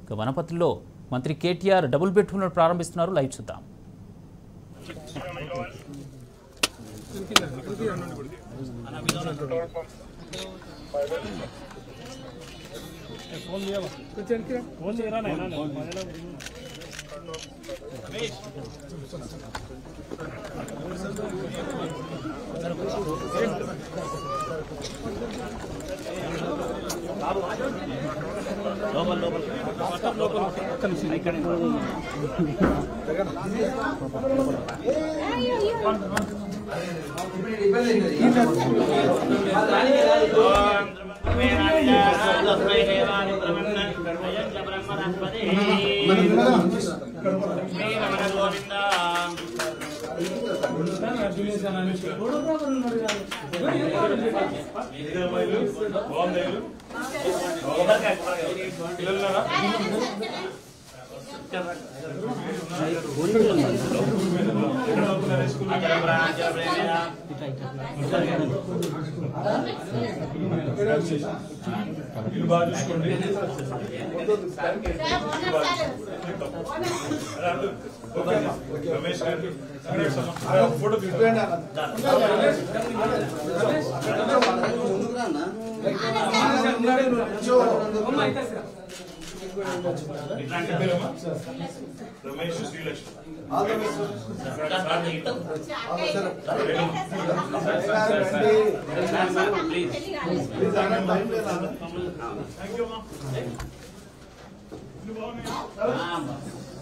ఇక వనపర్తిలో మంత్రి కేటీఆర్ డబుల్ బెడ్రూమ్లను ప్రారంభిస్తున్నారు లైవ్ చూద్దాం ఇల్లు బాగా చూసుకోండి ఓకే రమేష్ గారికి ఫోటో తీసుకోండి పేరమ్మా? రమేష్ శ్రీలక్ష్మి థ్యాంక్ యూ అమ్మా ఇల్లు బాగున్నాయా?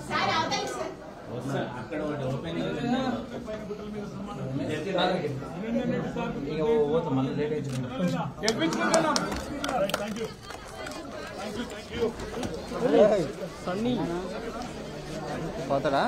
థ్యాంక్ యూ పోతాడా